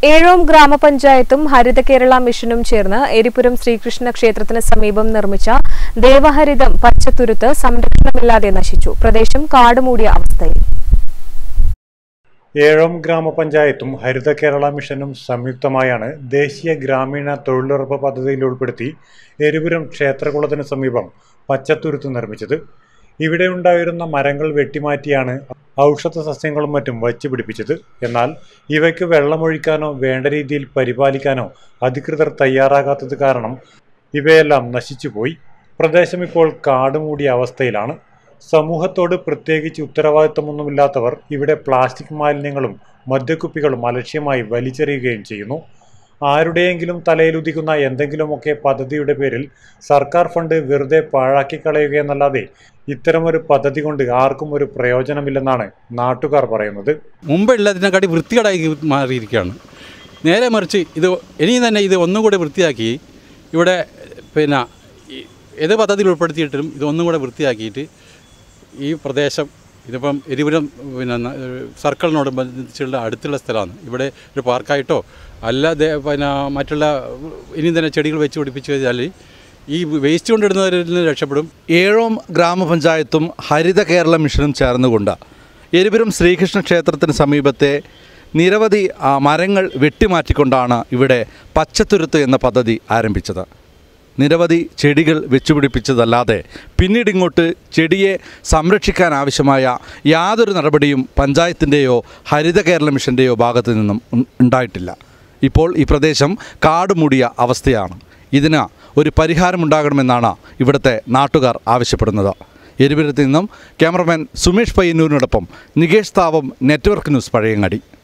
ഏഴോം ഗ്രാമപഞ്ചായത്തും ഹരിത കേരള മിഷനും ചേർന്ന് എരിപുരം ശ്രീകൃഷ്ണ ക്ഷേത്രത്തിന് സമീപം നിർമ്മിച്ച ദേവഹരിതം പച്ചത്തുരുത്ത് സംരക്ഷണമില്ലാതെ നശിച്ചു പ്രദേശം കാടുമൂടിയ അവസ്ഥയിൽ ഏഴോം ഗ്രാമപഞ്ചായത്തും ഹരിത കേരള മിഷനും സംയുക്തമായാണ് ദേശീയ ഗ്രാമീണ തൊഴിലുറപ്പ് പദ്ധതിയിൽ ഉൾപ്പെടുത്തി എരിപുരം ക്ഷേത്രകുളത്തിന് സമീപം പച്ചത്തുരുത്ത് നിർമ്മിച്ചത് ഇവിടെ ഉണ്ടായിരുന്ന മരങ്ങൾ വെട്ടിമാറ്റിയാണ് ഔഷധ സസ്യങ്ങളും മറ്റും വച്ചു പിടിപ്പിച്ചത് എന്നാൽ ഇവയ്ക്ക് വെള്ളമൊഴിക്കാനോ വേണ്ട രീതിയിൽ പരിപാലിക്കാനോ അധികൃതർ തയ്യാറാകാത്തത് കാരണം ഇവയെല്ലാം നശിച്ചുപോയി പ്രദേശം ഇപ്പോൾ കാടുമൂടിയ അവസ്ഥയിലാണ് സമൂഹത്തോട് പ്രത്യേകിച്ച് ഉത്തരവാദിത്തമൊന്നുമില്ലാത്തവർ ഇവിടെ പ്ലാസ്റ്റിക് മാലിന്യങ്ങളും മദ്യക്കുപ്പികളും അലക്ഷ്യമായി വലിച്ചെറിയുകയും ചെയ്യുന്നു ആരുടെയെങ്കിലും തലയിലുദിക്കുന്ന എന്തെങ്കിലുമൊക്കെ പദ്ധതിയുടെ പേരിൽ സർക്കാർ ഫണ്ട് വെറുതെ പാഴാക്കി കളയുകയെന്നല്ലാതെ ഇത്തരമൊരു പദ്ധതി കൊണ്ട് ആർക്കും ഒരു പ്രയോജനമില്ലെന്നാണ് നാട്ടുകാർ പറയുന്നത് മുമ്പുള്ളതിനെക്കാട്ടി വൃത്തികേടായി മാറിയിരിക്കുകയാണ് നേരെ മറിച്ച് ഇത് ഇനിയും തന്നെ ഇത് ഒന്നും കൂടെ വൃത്തിയാക്കി ഇവിടെ പിന്നെ ഈ ഏത് പദ്ധതിയിൽ ഉൾപ്പെടുത്തിയിട്ടും ഇത് ഒന്നും കൂടെ വൃത്തിയാക്കിയിട്ട് ഈ പ്രദേശം ഇതിപ്പം എരിപുരം പിന്നെ ന- സർക്കിളിനോട് ബന്ധിച്ചുള്ള അടുത്തുള്ള സ്ഥലമാണ് ഇവിടെ ഒരു പാർക്കായിട്ടോ അല്ലാതെ പിന്നെ മറ്റുള്ള ഇനിയും തന്നെ ചെടികൾ വെച്ച് പിടിപ്പിച്ച് കഴിഞ്ഞാൽ ഈ വേസ്റ്റ് കൊണ്ടിടുന്നവരിൽ നിന്ന് രക്ഷപ്പെടും ഏഴോം ഗ്രാമപഞ്ചായത്തും ഹരിത കേരള മിഷനും ചേർന്നുകൊണ്ട് എരിപുരം ശ്രീകൃഷ്ണ ക്ഷേത്രത്തിന് സമീപത്തെ നിരവധി ആ, മരങ്ങൾ വെട്ടിമാറ്റിക്കൊണ്ടാണ് ഇവിടെ പച്ചത്തുരുത്ത് എന്ന പദ്ധതി ആരംഭിച്ചത് നിരവധി ചെടികൾ വെച്ചുപിടിപ്പിച്ചതല്ലാതെ പിന്നീട് ഇങ്ങോട്ട് ചെടിയെ സംരക്ഷിക്കാൻ ആവശ്യമായ യാതൊരു നടപടിയും പഞ്ചായത്തിൻ്റെയോ ഹരിത കേരള മിഷൻ്റെയോ ഭാഗത്തു നിന്നും ഉ- ഉണ്ടായിട്ടില്ല ഇപ്പോൾ ഈ പ്രദേശം കാടുമൂടിയ അവസ്ഥയാണ് ഇതിന് ഒരു പരിഹാരമുണ്ടാകണമെന്നാണ് ഇവിടുത്തെ നാട്ടുകാർ ആവശ്യപ്പെടുന്നത് എരിപുരത്ത് നിന്നും ക്യാമറമാൻ സുമേഷ് പയ്യന്നൂരിനോടൊപ്പം നികേഷ് താവം നെറ്റ്വർക്ക് ന്യൂസ് പഴയങ്ങാടി